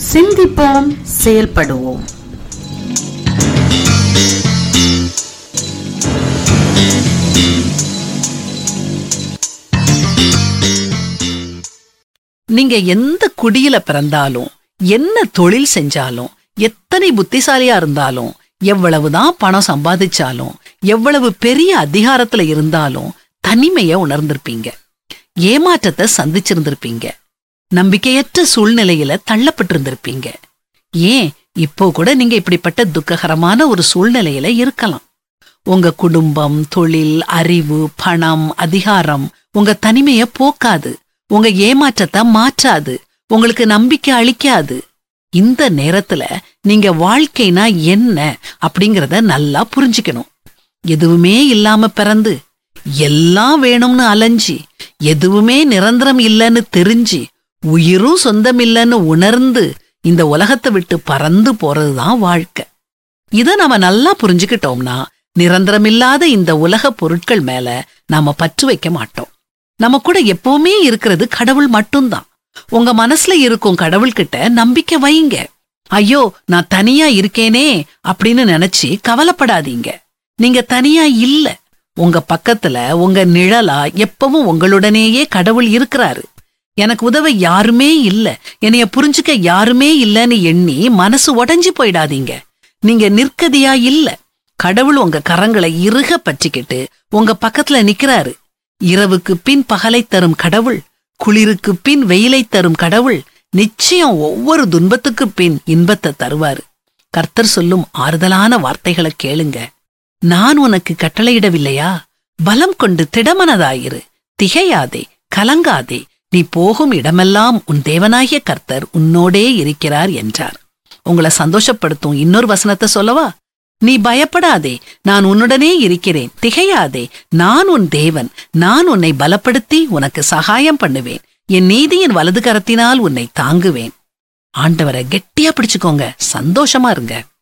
சிந்திப்போம் செயல்படுவோம் நீங்க எந்த குடியில பிறந்தாலும் என்ன தொழில் செஞ்சாலும் எத்தனை புத்திசாலியா இருந்தாலும் எவ்வளவுதான் பணம் சம்பாதிச்சாலும் எவ்வளவு பெரிய அதிகாரத்துல இருந்தாலும் தனிமைய உணர்ந்திருப்பீங்க ஏமாற்றத்தை சந்திச்சிருந்திருப்பீங்க நம்பிக்கையற்ற சூழ்நிலையில தள்ளப்பட்டிருந்திருப்பீங்க ஏன் இப்போ கூட நீங்க இப்படிப்பட்ட துக்ககரமான ஒரு சூழ்நிலையில இருக்கலாம் உங்க குடும்பம் தொழில் அறிவு பணம் அதிகாரம் உங்க தனிமைய போக்காது உங்க ஏமாற்றத்தை மாற்றாது உங்களுக்கு நம்பிக்கை அளிக்காது இந்த நேரத்துல நீங்க வாழ்க்கைனா என்ன அப்படிங்கறத நல்லா புரிஞ்சுக்கணும் எதுவுமே இல்லாம பிறந்து எல்லாம் வேணும்னு அலைஞ்சி எதுவுமே நிரந்தரம் இல்லைன்னு தெரிஞ்சு உயிரும் சொந்தம் இல்லைன்னு உணர்ந்து இந்த உலகத்தை விட்டு பறந்து போறதுதான் வாழ்க்கை இத நாம நல்லா புரிஞ்சுக்கிட்டோம்னா நிரந்தரமில்லாத இந்த உலக பொருட்கள் மேல நாம பற்று வைக்க மாட்டோம் நம்ம கூட எப்பவுமே இருக்கிறது கடவுள் மட்டும்தான் உங்க மனசுல இருக்கும் கடவுள்கிட்ட நம்பிக்கை வைங்க ஐயோ நான் தனியா இருக்கேனே அப்படின்னு நினைச்சு கவலைப்படாதீங்க நீங்க தனியா இல்ல உங்க பக்கத்துல உங்க நிழலா எப்பவும் உங்களுடனேயே கடவுள் இருக்கிறாரு எனக்கு உதவ யாருமே இல்ல என்னைய புரிஞ்சுக்க யாருமே இல்லன்னு எண்ணி மனசு உடைஞ்சு போயிடாதீங்க நீங்க நிற்கதியா இல்ல கடவுள் உங்க கரங்களை இறுக பற்றிக்கிட்டு உங்க பக்கத்துல நிக்கிறாரு இரவுக்கு பின் பகலை தரும் கடவுள் குளிருக்கு பின் வெயிலை தரும் கடவுள் நிச்சயம் ஒவ்வொரு துன்பத்துக்கு பின் இன்பத்தை தருவாரு கர்த்தர் சொல்லும் ஆறுதலான வார்த்தைகளை கேளுங்க நான் உனக்கு கட்டளையிடவில்லையா பலம் கொண்டு திடமனதாயிரு திகையாதே கலங்காதே நீ போகும் இடமெல்லாம் உன் தேவனாகிய கர்த்தர் உன்னோடே இருக்கிறார் என்றார் உங்களை சந்தோஷப்படுத்தும் இன்னொரு வசனத்தை சொல்லவா நீ பயப்படாதே நான் உன்னுடனே இருக்கிறேன் திகையாதே நான் உன் தேவன் நான் உன்னை பலப்படுத்தி உனக்கு சகாயம் பண்ணுவேன் என் நீதியின் வலது கரத்தினால் உன்னை தாங்குவேன் ஆண்டவரை கெட்டியா பிடிச்சுக்கோங்க சந்தோஷமா இருங்க